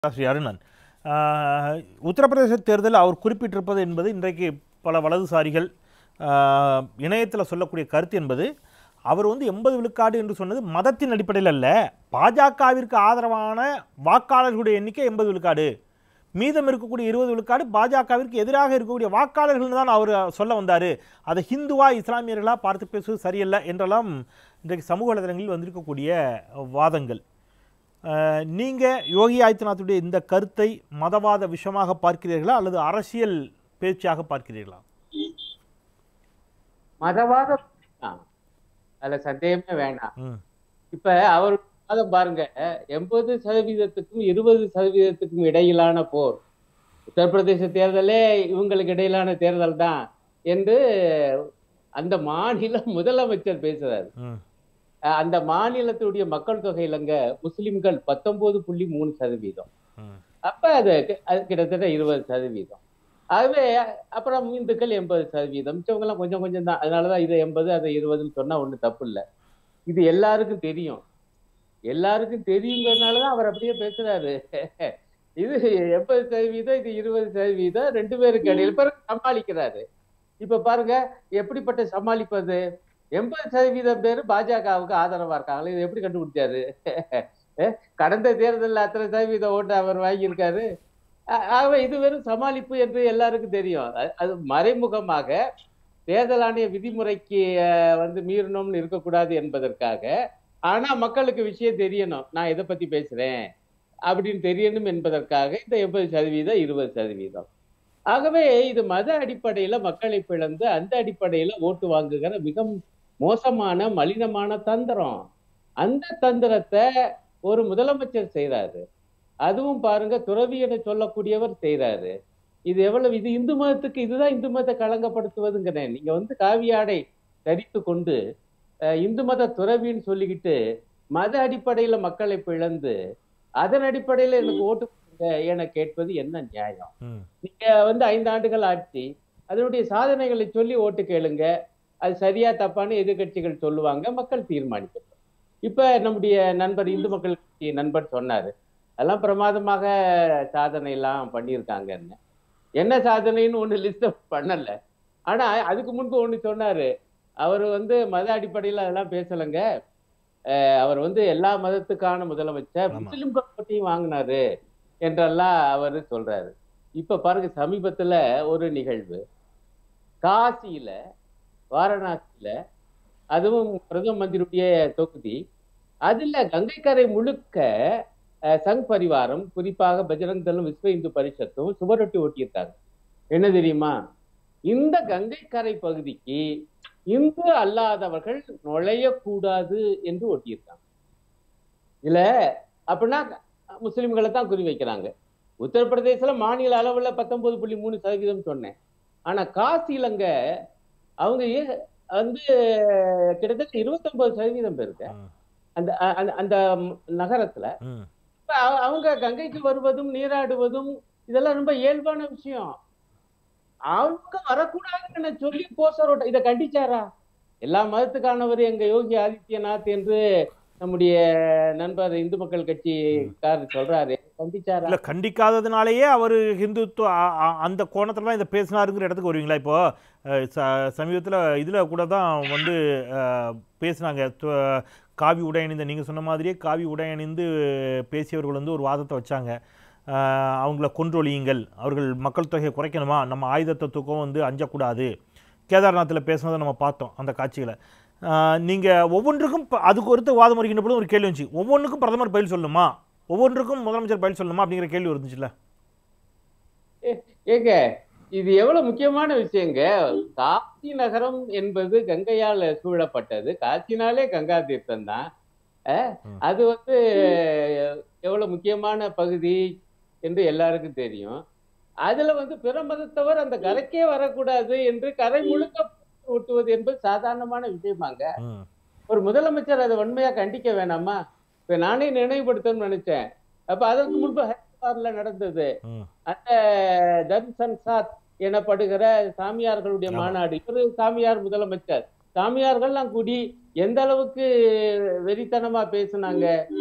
ஸ்ரீ அருணன் ஆஹ், உத்தரப்பிரதேச தேர்தலில் அவர் குறிப்பிட்டிருப்பது என்பது இன்றைக்கு பல வலதுசாரிகள் இணையத்தில் சொல்லக்கூடிய கருத்து என்பது அவர் வந்து எண்பது விழுக்காடு என்று சொன்னது மதத்தின் அடிப்படையில் அல்ல பாஜகவிற்கு ஆதரவான வாக்காளர்களுடைய எண்ணிக்கை எண்பது விழுக்காடு மீதம் இருக்கக்கூடிய இருபது விழுக்காடு பாஜகவிற்கு எதிராக இருக்கக்கூடிய வாக்காளர்கள் தான் அவர் சொல்ல வந்தார் அதை ஹிந்துவா இஸ்லாமியர்களா பார்த்து பேசுவது சரியல்ல என்றெல்லாம் இன்றைக்கு சமூக வலைதளங்களில் வந்திருக்கக்கூடிய வாதங்கள் அஹ், நீங்க யோகி ஆதித்யநாத்துடைய இந்த கருத்தை மதவாத விஷயமாக பார்க்கிறீர்களா அல்லது அரசியல் பேச்சாக பார்க்கிறீர்களா மதவாதம் தான். அதுல சந்தேகமே வேணாம் ம் இப்ப அவர் வாதம் பாருங்க எண்பது சதவீதத்துக்கும் இருபது சதவீதத்துக்கும் இடையிலான போர் உத்தரப்பிரதேச தேர்தலே இவங்களுக்கு இடையிலான தேர்தல் தான் என்று அந்த மாநில முதலமைச்சர் பேசுறாரு ம் அஹ் அந்த மாநிலத்துடைய மக்கள் தொகையிலங்க முஸ்லிம்கள் பத்தொன்பது புள்ளி மூணு சதவீதம் ம் அப்ப அது அது கிட்டத்தட்ட இருபது சதவீதம் ஆகவே அப்புறம் இந்துக்கள் எண்பது சதவீதம் மிச்சவங்க எல்லாம் கொஞ்சம் கொஞ்சம் தான் அதனாலதான் இது எண்பது அது இருபதுன்னு சொன்னா ஒண்ணும் தப்பு இல்லை இது எல்லாருக்கும் தெரியும் எல்லாருக்கும் தெரியுங்கிறதுனாலதான் அவர் அப்படியே பேசுறாரு இது எண்பது சதவீதம் இது இருபது சதவீதம் ரெண்டு பேருக்கு இடையில பிறகு சமாளிக்கிறாரு இப்ப பாருங்க எப்படிப்பட்ட சமாளிப்பது எண்பது சதவீதம் பேர் பாஜகவுக்கு ஆதரவா இருக்காங்களே இது எப்படி கண்டுபிடிச்சாரு அஹ் கடந்த தேர்தலில் அத்தனை சதவீத ஓட்டு அவர் வாங்கியிருக்காரு அ- ஆகவே இது வெறும் சமாளிப்பு என்று எல்லாருக்கும் தெரியும் அ- அது மறைமுகமாக தேர்தல் ஆணைய விதிமுறைக்கு அஹ், வந்து மீறணும்னு இருக்கக்கூடாது என்பதற்காக ஆனா மக்களுக்கு விஷயம் தெரியணும் நான் இதை பத்தி பேசுறேன் அப்படின்னு தெரியணும் என்பதற்காக இந்த எண்பது சதவீதம் இருபது சதவீதம் ஆகவே இது மத அடிப்படையில மக்களை பிளந்து அந்த அடிப்படையில ஓட்டு வாங்குகிற மிக மோசமான மலினமான தந்திரம் அந்த தந்திரத்தை ஒரு முதலமைச்சர் செய்றாரு அதுவும் பாருங்க துறவி என சொல்லக்கூடியவர் செய்றாரு இது எவ்வளவு இது இந்து மதத்துக்கு இதுதான் இந்து மதத்தை களங்கப்படுத்துவதுங்கிறேன் நீங்க வந்து காவியாடை தரித்து கொண்டு அஹ், இந்து மத துறவின்னு சொல்லிக்கிட்டு மத அடிப்படையில மக்களை பிளந்து அதன் அடிப்படையில எனக்கு ஓட்டு போடுங்க என கேட்பது என்ன நியாயம் ம் நீங்க வந்து ஐந்து ஆண்டுகள் ஆட்சி அதனுடைய சாதனைகளை சொல்லி ஓட்டு கேளுங்க அது சரியா தப்பான்னு எதிர்க்கட்சிகள் சொல்லுவாங்க மக்கள் தீர்மானிக்கட்டும் இப்ப நம்முடைய நண்பர் இந்து மக்கள் கட்சி நண்பர் சொன்னாரு அதெல்லாம் பிரமாதமாக சாதனை எல்லாம் பண்ணியிருக்காங்கன்னு என்ன சாதனைன்னு ஒண்ணு லிஸ்ட் பண்ணல ஆனா அதுக்கு முன்பு ஒண்ணு சொன்னாரு அவர் வந்து மத அடிப்படையில் அதெல்லாம் பேசலைங்க அஹ் அவர் வந்து எல்லா மதத்துக்கான முதலமைச்சர் ஆமா. முஸ்லிம்கள் பற்றியும் வாங்கினாரு என்றெல்லாம் அவர் சொல்றாரு இப்ப பாருங்க சமீபத்துல ஒரு நிகழ்வு காசியில வாரணாசியில அதுவும் பிரதம மந்திரியுடைய தொகுதி அதுல கங்கைக்கரை முழுக்க அஹ், சங் பரிவாரம் குறிப்பாக பஜரங் தளம் விஸ்வ இந்து பரிஷத்தும் சுவரொட்டி ஒட்டியிருக்காங்க என்ன தெரியுமா இந்த கங்கைக்கரை பகுதிக்கு இந்து அல்லாதவர்கள் நுழையக்கூடாது என்று ஒட்டியிருக்காங்க இதுல அப்படின்னா முஸ்லிம்களை தான் குறி வைக்கிறாங்க உத்தரப்பிரதேசல மாநில அளவுல பத்தொன்பது புள்ளி மூணு சதவீதம் சொன்னேன் ஆனா காசிலங்க அவங்க ஏ- வந்து கிட்டத்தட்ட இருபத்தொன்பது சதவீதம் பேருக்கு ம், அந்த அ- அந்த- அந்த நகரத்துல ம் இப்ப அவ- அவங்க கங்கைக்கு வருவதும் நீராடுவதும் இதெல்லாம் ரொம்ப இயல்பான விஷயம் அவங்க வரக்கூடாதுன்னு சொல்லி போஸ்டர் ஓட்ட இதை கண்டிச்சாரா எல்லா மதத்துக்கானவர் எங்க யோகி ஆதித்யநாத் என்று நம்முடைய நண்பர் இந்து மக்கள் கட்சிக்காரர் சொல்றாரு கண்டிச்சாரா இல்ல கண்டிக்காததுனாலேயே அவர் ஹிந்துத்துவ அ- அ- அந்த கோணத்துல தான் இதை பேசினாருங்கிற இடத்துக்கு வருவீங்களா இப்போ அஹ், ச- சமீபத்துல இதுல கூட தான் வந்து அஹ், பேசுனாங்க து- காவி உடை அணிந்த நீங்க சொன்ன மாதிரியே காவி உடை அணிந்து பேசியவர்கள் வந்து ஒரு வாதத்தை வச்சாங்க அஹ், அவங்கள கொன்றொழியுங்கள் அவர்கள் மக்கள் தொகையை குறைக்கணுமா நம்ம ஆயுதத்தை தூக்கம் வந்து அஞ்சக்கூடாது கேதார்நாத்தில் பேசுனதை நம்ம பார்த்தோம் அந்த காட்சிகளை அஹ், நீங்க ஒவ்வொன்றுக்கும் ப- அதுக்கு ஒருத்தர் வாதம் வருகின்ற பொழுது ஒரு கேள்வி வந்துச்சு ஒவ்வொன்றுக்கும் பிரதமர் பதில் சொல்லணுமா ஒவ்வொன்றுக்கும் முதலமைச்சர் பதில் சொல்லணுமா அப்படிங்கிற கேள்வி இருந்துச்சுல்ல ஏங்க இது எவ்வளவு முக்கியமான விஷயங்க காசி நகரம் என்பது கங்கையால் சூழப்பட்டது காசினாலே கங்கா தீர்த்தம் தான் அஹ், ம். அது வந்து எவ்வளவு முக்கியமான பகுதி என்று எல்லாருக்கும் தெரியும் அதுல வந்து பிற மதத்தவர் அந்த கரைக்கே வரக்கூடாது என்று கரை முழுக்க ஓட்டுவது என்பது சாதாரணமான விஷயமாங்க ம் ஒரு முதலமைச்சர் அதை வன்மையா கண்டிக்க வேணாமா இப்ப நானே நினைவுபடுத்தணும்னு நினைச்சேன் அப்ப அதற்கு முன்பு ஹரித்வார்ல நடந்தது ம் அந்த தர்சன் சாத் எனப்படுகிற சாமியார்களுடைய ஆமா. மாநாடு இவரு சாமியார் முதலமைச்சர் சாமியார்கள்லாம் கூடி எந்த அளவுக்கு வெறித்தனமா பேசுனாங்க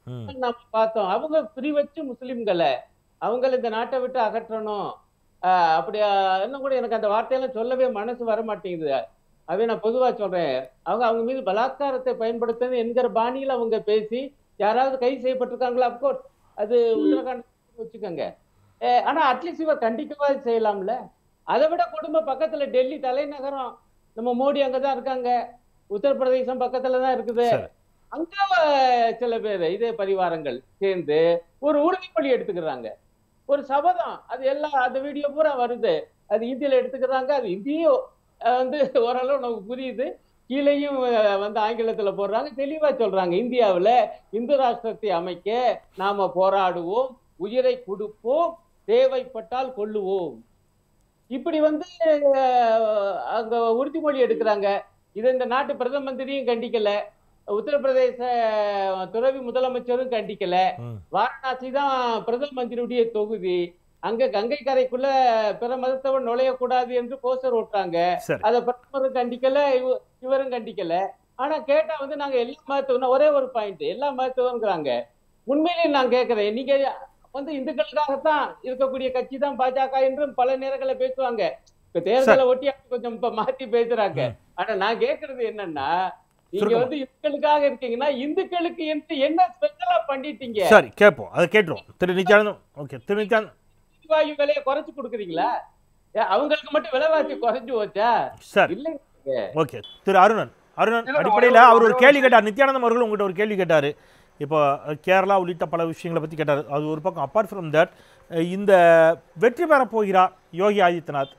ம். நம்ம பார்த்தோம் அவங்க பிரி வச்சு முஸ்லிம்களை அவங்கள இந்த நாட்டை விட்டு அகற்றணும் ஆஹ் அப்படி ஆஹ் இன்னும் கூட எனக்கு அந்த வார்த்தையெல்லாம் சொல்லவே மனசு வர மாட்டேங்குது அதே நான் பொதுவா சொல்றேன் அவங்க அவங்க மீது பலாத்காரத்தை பயன்படுத்தணும் என்கிற பாணியில் அவங்க பேசி யாராவது கைது செய்யப்பட்டிருக்காங்களா அப்கோர்ஸ் அது உத்தரகாண்ட் வச்சுக்கோங்க அஹ் ஆனா அட்லீஸ்ட் இவர் கண்டிக்கவா செய்யலாம்ல அதை விட கொடுமை பக்கத்துல டெல்லி தலைநகரம் நம்ம மோடி அங்கதான் இருக்காங்க உத்தரப்பிரதேசம் பக்கத்துல தான் இருக்குது சரி. அங்க அஹ், சில பேர் இதே பரிவாரங்கள் சேர்ந்து ஒரு உறுதிமொழி எடுத்துக்கிறாங்க ஒரு சபதம் அது எல்லாம் அந்த வீடியோ பூரா வருது அது இந்தியில எடுத்துக்கிறாங்க அது இந்தியும் அஹ், வந்து ஓரளவு நமக்கு புரியுது கீழேயும் அஹ், வந்து ஆங்கிலத்துல போடுறாங்க தெளிவா சொல்றாங்க இந்தியாவுல இந்து ராஷ்டிரத்தை அமைக்க நாம போராடுவோம் உயிரை கொடுப்போம் தேவைப்பட்டால் கொள்ளுவோம் இப்படி வந்து அஹ், அங்க உறுதிமொழி எடுக்கிறாங்க இதை இந்த நாட்டு பிரதம மந்திரியும் கண்டிக்கல உத்தரப்பிரதேச துறவி முதலமைச்சரும் கண்டிக்கல ம். வாரணாசி தான் பிரதம மந்திரியுடைய தொகுதி அங்க கங்கை கரைக்குள்ள பிற மதத்தவன் நுழையக்கூடாது என்று போஸ்டர் ஓட்டுறாங்க சரி அத பிரதமரும் கண்டிக்கல இவ- இவரும் கண்டிக்கல ஆனா கேட்டா வந்து நாங்க எல்லா மதத்தவனும் ஒரே ஒரு பாயிண்ட் எல்லா மதத்தவங்கிறாங்க உண்மையிலேயே நான் கேட்கிறேன் நீங்க வந்து இந்துக்களுக்காகத்தான் இருக்கக்கூடிய கட்சி தான் பாஜக என்றும் பல நேரங்களில் பேசுவாங்க இப்ப தேர்தலை ஒட்டி அப்படி கொஞ்சம் இப்ப மாத்தி பேசுறாங்க ஆனா நான் கேக்குறது என்னன்னா நீங்க சுருக்கமா. வந்து இந்துக்களுக்காக இருக்கீங்கன்னா இந்துக்களுக்கு என்று என்ன ஸ்பெஷலா பண்ணிட்டீங்க சரி கேட்போம் அதை கேட்டுருவோம் திரு நித்யானந்தம் ஓகே திரு நித்யானந்த் எரிவாயு விலையை குறைச்சு கொடுக்குறீங்களா ஏன் அவங்களுக்கு மட்டும் விலைவாசி குறைஞ்சு போச்சா சரி இல்லைங்க ஓகே திரு அருணன் அருணன் இல்ல, அடிப்படையில் அவர் அவர் ஒரு ஒரு கேள்வி கேட்டார் நித்யானந்தம் அவர்கள் உங்கள்கிட்ட ஒரு கேள்வி கேட்டார் இப்போ அஹ், கேரளா உள்ளிட்ட பல விஷயங்களை பற்றி கேட்டார் அது ஒரு பக்கம் அப்பார்ட் ஃப்ரம் தட் இந்த வெற்றி பெறப் போகிறார் யோகி ஆதித்யநாத்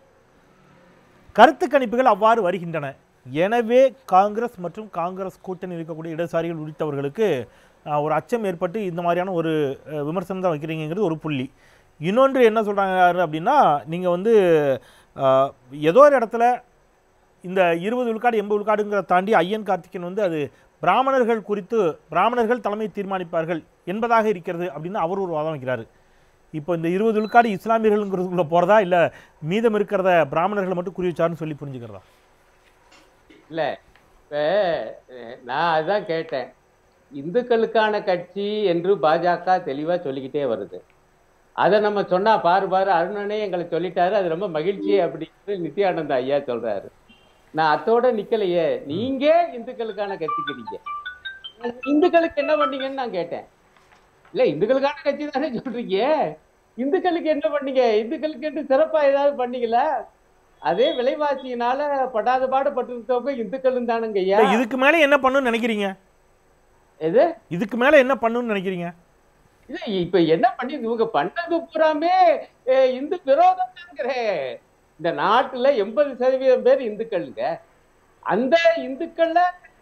கருத்து கணிப்புகள் அவ்வாறு வருகின்றன எனவே காங்கிரஸ் மற்றும் காங்கிரஸ் கூட்டணி இருக்கக்கூடிய இடதுசாரிகள் உள்ளிட்டவர்களுக்கு அஹ், ஒரு அச்சம் ஏற்பட்டு இந்த மாதிரியான ஒரு அஹ், விமர்சனம் தான் வைக்கிறீங்கிறது ஒரு புள்ளி இன்னொன்று என்ன சொல்கிறாங்க அப்படின்னா நீங்கள் வந்து அஹ், ஏதோ ஒரு இடத்துல இந்த இருபது விழுக்காடு எண்பது விழுக்காடுங்கிறத தாண்டி ஐயன் கார்த்திகன் வந்து அது பிராமணர்கள் குறித்து பிராமணர்கள் தலைமை தீர்மானிப்பார்கள் என்பதாக இருக்கிறது அப்படின்னு அவர் ஒரு வாதம் வைக்கிறாரு இப்போ இந்த இருபது விழுக்காடு இஸ்லாமியர்கள்ங்கிறதுக்குள்ள போகிறதா இல்லை மீதம் இருக்கிறத பிராமணர்களை மட்டும் குறி வச்சாருன்னு சொல்லி புரிஞ்சுக்கிறதா இல்ல இப்ப அஹ், நான் அதுதான் கேட்டேன் இந்துக்களுக்கான கட்சி என்று பாஜக தெளிவா சொல்லிக்கிட்டே வருது அதை நம்ம சொன்னா பாரு பாரு அருணனே எங்களை சொல்லிட்டாரு அது ரொம்ப மகிழ்ச்சி அப்படின்னு நித்யானந்த ஐயா சொல்றாரு நான் அத்தோட நிக்கலையே நீங்க இந்துக்களுக்கான கட்சிக்கிறீங்க இந்துக்களுக்கு என்ன பண்ணீங்கன்னு நான் கேட்டேன் இல்ல இந்துக்களுக்கான கட்சி தானே சொல்றீங்க இந்துக்களுக்கு என்ன பண்ணீங்க இந்துக்களுக்கு என்று சிறப்பா ஏதாவது பண்ணீங்களா அதே விலைவாசியினால படாத பாடுபட்டிருக்கவங்க இந்துக்களும் தானுங்க ஐயா இல்ல, இதுக்கு மேலே என்ன பண்ணணும்னு நினைக்கிறீங்க எது இதுக்கு மேலே என்ன பண்ணணும்னு நினைக்கிறீங்க இல்ல இப்ப என்ன பண்ணி இவங்க பண்ணது பூராமே அஹ், இந்து விரோதம் தாங்கிறேன் இந்த நாட்டுல எண்பது சதவீதம் பேர் இந்துக்களுங்க அந்த இந்துக்கள்ல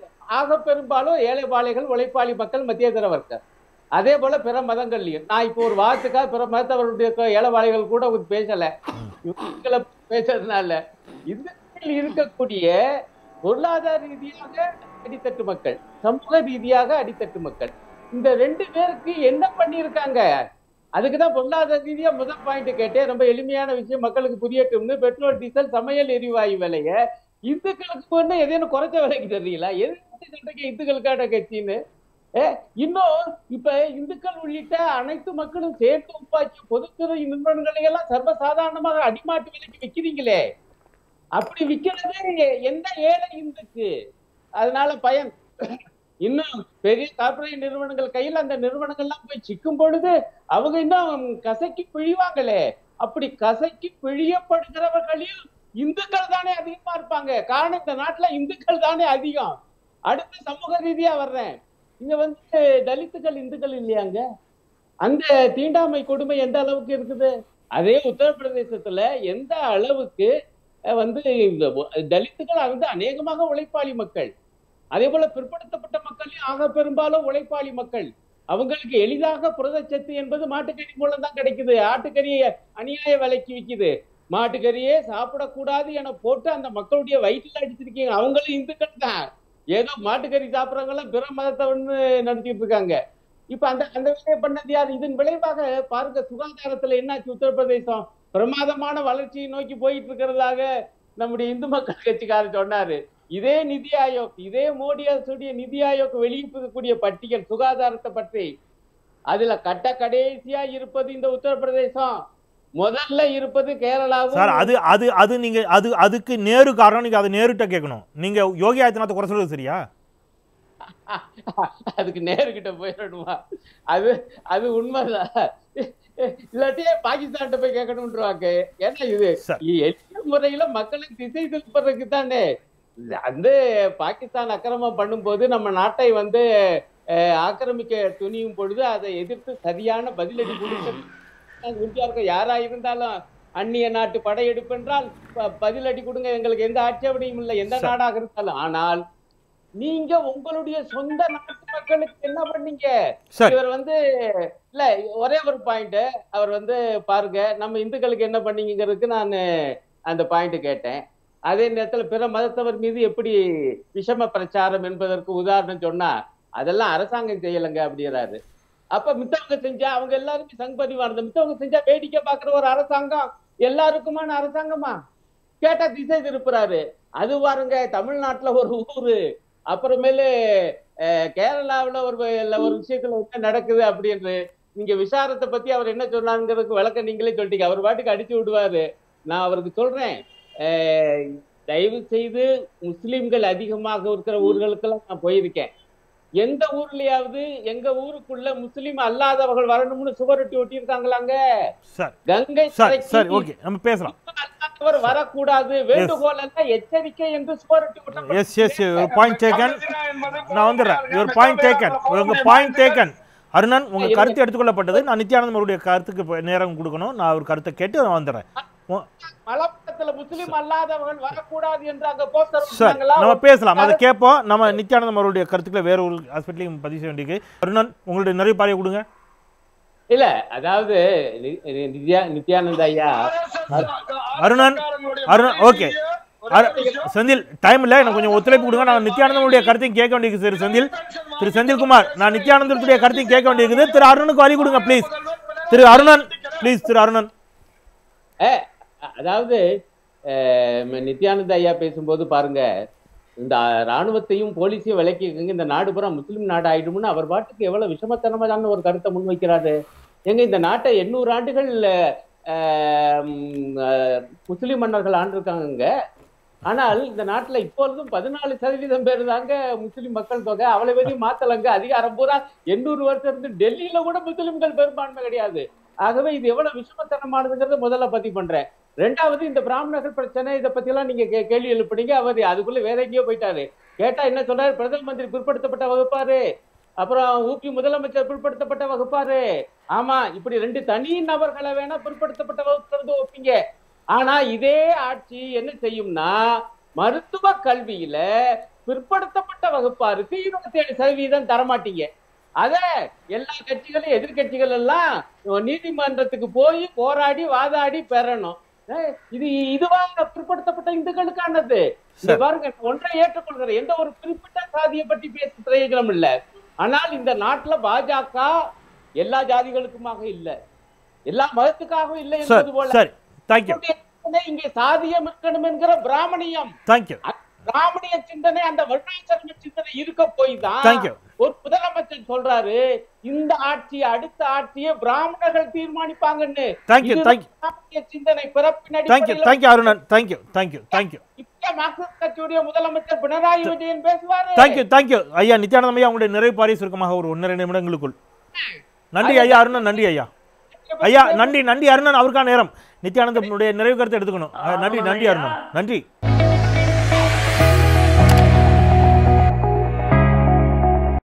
ஆக பெரும்பாலும் ஏழை பாளைகள் உழைப்பாளி மக்கள் மத்தியதர வர்க்கம் அதே போல பிற மதங்கள்லயும் நான் இப்போ ஒரு வார்த்தைக்காக பிற மதத்தவருடைய ஏழைவாளிகள் கூட வந்து பேசல இவங்களை பேசுறதுனால இந்துக்கள் இருக்கக்கூடிய பொருளாதார ரீதியாக அடித்தட்டு மக்கள் சமூக ரீதியாக அடித்தட்டு மக்கள் இந்த ரெண்டு பேருக்கு என்ன பண்ணியிருக்காங்க அதுக்கு தான் பொருளாதார ரீதியா முதல் பாயிண்ட் கேட்டேன் ரொம்ப எளிமையான விஷயம் மக்களுக்கு புரியட்டும்னு பெட்ரோல் டீசல் சமையல் எரிவாயு விலைய இந்துக்களுக்கு ஒண்ணு எதேனும் குறைச்ச விலைக்கு தெரியல எது சொல்றீங்க இந்துக்களுக்கான கட்சின்னு ஏ, இன்னும் இப்ப இந்துக்கள் உள்ளிட்ட அனைத்து மக்களும் சேர்த்து உப்பாக்கி பொதுத்துறை நிறுவனங்களை எல்லாம் சர்வசாதாரணமாக அடிமாட்டு விலைக்கு விக்கிறீங்களே அப்படி விக்கிறது எ- எந்த ஏழை இந்துக்கு அதனால பயன் இன்னும் பெரிய கார்ப்பரேட் நிறுவனங்கள் கையில் அந்த நிறுவனங்கள்லாம் போய் சிக்கும் பொழுது அவங்க இன்னும் கசக்கி பிழிவாங்களே அப்படி கசக்கி பிழியப்படுகிறவர்களில் இந்துக்கள் தானே அதிகமா இருப்பாங்க காரணம் இந்த நாட்டுல இந்துக்கள் தானே அதிகம் அடுத்து சமூக ரீதியா வர்றேன் இங்க வந்து தலித்துகள் இந்துக்கள் இல்லையாங்க அந்த தீண்டாமை கொடுமை எந்த அளவுக்கு இருக்குது அதே உத்தரப்பிரதேசத்துல எந்த அளவுக்கு அஹ், வந்து இந்த ஒ- தலித்துகள் வந்து அநேகமாக உழைப்பாளி மக்கள் அதே போல பிற்படுத்தப்பட்ட மக்களையும் ஆக பெரும்பாலும் உழைப்பாளி மக்கள் அவங்களுக்கு எளிதாக புரதச்சத்து என்பது மாட்டுக்கறி மூலம் தான் கிடைக்குது ஆட்டுக்கறியை அநியாய விலைக்கு விக்குது மாட்டுக்கறியே சாப்பிடக்கூடாது என போட்டு அந்த மக்களுடைய வயிற்றுல அடிச்சிருக்கீங்க அவங்களும் இந்துக்கள் தான் ஏதோ மாட்டுக்கறி சாப்பிட்றவங்க எல்லாம் பிற மதத்தவன்னு நடத்திட்டு இருக்காங்க இப்ப அந்த அந்த வேலையை பண்ணது யார் இதன் விளைவாக பாருங்க சுகாதாரத்துல என்னாச்சு உத்தரப்பிரதேசம் பிரமாதமான வளர்ச்சியை நோக்கி போயிட்டு இருக்கிறதாக நம்முடைய இந்து மக்கள் கட்சிக்காரர் சொன்னாரு இதே நிதி ஆயோக் இதே மோடி அரசுடைய நிதி ஆயோக் வெளியிட்டிருக்கக்கூடிய பட்டியல் சுகாதாரத்தை பற்றி அதுல கட்ட கடைசியா இருப்பது இந்த உத்தரப்பிரதேசம் முதல்ல இருப்பது கேரளாவும் சார் அது அது அது நீங்க அது அதுக்கு நேரு காரணம் நீங்க அதை நேருட்ட கேட்கணும் நீங்க யோகி ஆதித்யநாத் குறை சொல்றது சரியா அதுக்கு நேருகிட்ட போயிடணுமா அது அது உண்மைதான் இல்லாட்டி பாகிஸ்தான்கிட்ட போய் கேட்கணும்ன்றாங்க ஏன்னா இது சார். எளிய முறையில மக்களுக்கு திசை திருப்பறதுக்கு தானே அந்த பாகிஸ்தான் அக்கிரமம் பண்ணும்போது நம்ம நாட்டை வந்து அஹ், ஆக்கிரமிக்க துணியும் பொழுது அதை எதிர்த்து சரியான பதிலடி கொடுக்க உறுதியா இருக்க யாரா இருந்தாலும் அந்நிய நாட்டு படையெடுப்பு என்றால் ப- பதிலடி கொடுங்க எங்களுக்கு எந்த ஆட்சேபனையும் இல்லை எந்த சார். நாடாக இருந்தாலும் ஆனால் நீங்க உங்களுடைய சொந்த நாட்டு மக்களுக்கு என்ன பண்ணீங்க சரி இவர் வந்து இல்ல ஒரே ஒரு பாயிண்ட் அவர் வந்து பாருங்க நம்ம இந்துக்களுக்கு என்ன பண்ணீங்கிறதுக்கு நான் அந்த பாயிண்ட் கேட்டேன் அதே நேரத்துல பிற மதத்தவர் மீது எப்படி விஷம பிரச்சாரம் என்பதற்கு உதாரணம் சொன்னா அதெல்லாம் அரசாங்கம் செய்யலைங்க அப்படிங்கிறாரு அப்ப மித்தவங்க செஞ்சா அவங்க எல்லாருமே சங்பரிவானது மித்தவங்க செஞ்சா வேடிக்கை பார்க்கிற ஒரு அரசாங்கம் எல்லாருக்குமான அரசாங்கமா கேட்டா திசை திருப்புறாரு அது பாருங்க தமிழ்நாட்டுல ஒரு ஊரு அப்புறமேலு அஹ், கேரளாவுல ஒரு இல்ல ஒரு விஷயத்துல என்ன நடக்குது அப்படின்னு நீங்க விசாரத்தை பத்தி அவர் என்ன சொன்னாங்கிறதுக்கு விளக்க நீங்களே சொல்லிட்டீங்க அவர் பாட்டுக்கு அடிச்சு விடுவாரு நான் அவருக்கு சொல்றேன் அஹ், தயவு செய்து முஸ்லிம்கள் அதிகமாக இருக்கிற ஊர்களுக்கெல்லாம் நான் போயிருக்கேன் எந்த ஊர்லயாவது எங்க ஊருக்குள்ள முஸ்லிம் அல்லாதவர்கள் வரணும்னு சுவரொட்டி ஒட்டியிருக்காங்களாங்க சார் கங்கை சார் கரைக்கு சார் ஓகே நம்ம பேசலாம் அல்லாதவர் வரக்கூடாது வேண்டுகோள் அல்ல எச்சரிக்கை என்று சுவரொட்டி ஒட்டப்பட்டிருக்கு. எஸ் எஸ் ஒரு பாயிண்ட் டேக்கன் நான் வந்துடுறேன் யுவர் பாயிண்ட் டேக்கன் உங்க பாயிண்ட் டேக்கன் அருணன் உங்க கருத்து எடுத்துக்கொள்ளப்பட்டது நான் நித்யானந்தம் அவருடைய கருத்துக்கு இப்ப நேரம் கொடுக்கணும் நான் அவர் கருத்தை கேட்டு நான் வந்துடுறேன் உ- மலப்படத்துல முஸ்லிம் அல்லாதவர்கள் வரக்கூடாது என்று அங்க போஸ்டர் சார் வச்சாங்களா? நம்ம பேசலாம் அதை கேட்போம் நம்ம நித்யானந்தம் அவருடைய கருத்துக்களை வேற ஒரு ஹாஸ்பிட்டலையும் பதிவு செய்ய வேண்டியிருக்கு அருணன் உங்களுடைய நிறைய பாறையை கொடுங்க இல்ல அதாவது நி- நி- நித்யா நித்யானந்த ஐயா அருணன் அருணன் ஓகே செந்தில் டைம் இல்லை எனக்கு கொஞ்சம் ஒத்துழைப்பு கொடுங்க நான் நித்யானந்தனுடைய கருத்தையும் கேட்க வேண்டியிருக்கு திரு செந்தில் திரு செந்தில்குமார் நான் நித்யானந்தத்துடைய கருத்தையும் கேட்க வேண்டியிருக்குது திரு அருணுக்கு வழி கொடுங்க ப்ளீஸ் திரு அருணன் ப்ளீஸ் திரு அருணன் ஏ, அதாவது அஹ், நித்யானந்த ஐயா பேசும்போது பாருங்க இந்த ராணுவத்தையும் போலீஸையும் விலக்கிக்கங்க இந்த நாடு பூரா முஸ்லிம் நாடு ஆயிடும்னு அவர் பாட்டுக்கு எவ்வளவு விஷமத்தனமான ஒரு கருத்தை முன்வைக்கிறாரு எங்க இந்த நாட்டை எண்ணூறு ஆண்டுகள் அஹ், ம், அஹ், முஸ்லிம் மன்னர்கள் ஆண்டிருக்காங்க ஆனால் இந்த நாட்டுல இப்பொழுதும் பதினாலு சதவீதம் பேர் தாங்க முஸ்லிம் மக்கள் தொகை அவ்வளவு மாத்தலங்க அதிகாரம் பூரா எண்ணூறு வருஷம் இருந்து டெல்லியில கூட முஸ்லிம்கள் பெரும்பான்மை கிடையாது ஆகவே இது எவ்வளவு விஷமத்தனமானதுங்கிறத முதல்ல பதிவு பண்றேன் ரெண்டாவது இந்த பிராமணர்கள் பிரச்சனை இதை பத்தி எல்லாம் நீங்க கே- கேள்வி எழுப்புனீங்க அவர் அதுக்குள்ள வேற எங்கேயோ போயிட்டாரு கேட்டா என்ன சொல்றாரு பிரதம மந்திரி பிற்படுத்தப்பட்ட வகுப்பாரு அப்புறம் ஊபி முதலமைச்சர் பிற்படுத்தப்பட்ட வகுப்பாரு ஆமா இப்படி ரெண்டு தனி நபர்களை வேணா பிற்படுத்தப்பட்ட வகுப்புல ஒப்பீங்க ஆனா இதே ஆட்சி என்ன செய்யும்னா மருத்துவ கல்வியில பிற்படுத்தப்பட்ட வகுப்பாருக்கு இருபத்தி ஏழு சதவீதம் தரமாட்டீங்க அத எல்லா கட்சிகளும் எதிர்கட்சிகள் எல்லாம் நீதிமன்றத்துக்கு போய் போராடி வாதாடி பெறணும் ஏய், இது இதுவா பிற்படுத்தப்பட்ட இந்துக்களுக்கானது இது சரி. பாருங்க ஒன்றை ஏற்றுக்கொள்கிறேன் எந்த ஒரு குறிப்பிட்ட சாதியை பற்றி பேச பிரயோஜனம் இல்ல ஆனால் இந்த நாட்டுல பாஜக எல்லா ஜாதிகளுக்குமாக இல்ல எல்லா மதத்துக்காகவும் இல்லை சார் என்பது போல சரி தேங்க்யூ சிந்தனை இங்கே சாதியம் இருக்கணும் என்கிற பிராமணியம் தேங்க்யூ அந்த பிராமணிய சிந்தனை அந்த வருணாசிரம சிந்தனை இருக்க போய் தான் தேங்க்யூ ஒரு முதலமைச்சர் சொல்றாரு இந்த ஆட்சி அடுத்த ஆட்சியை பிராமணர்கள் தீர்மானிப்பாங்கன்னு தேங்க்யூ இது தேங்க்யூ பிராமணிய சிந்தனை பிறப்பின் தேங்க்யூ அடிப்படையில் thank you Arunan thank you thank you thank you இப்ப மார்க்சிஸ்ட் கட்சியுடைய முதலமைச்சர் பினராயி விஜயன் பேசுவாரு தேங்க்யூ தேங்க்யூ ஐயா நித்யானந்தம் ஐயா உங்களுடைய நிறைவு பாரி சுருக்கமாக ஒரு ஒன்றரை நிமிடங்களுக்குள் நன்றி ஐயா அருணன் நன்றி ஐயா ஐயா நன்றி நன்றி அருணன் அவருக்கான நேரம் நித்யானந்தனுடைய நிறைவு கருத்தை எடுத்துக்கணும் அஹ், நன்றி நன்றி அருணன் நன்றி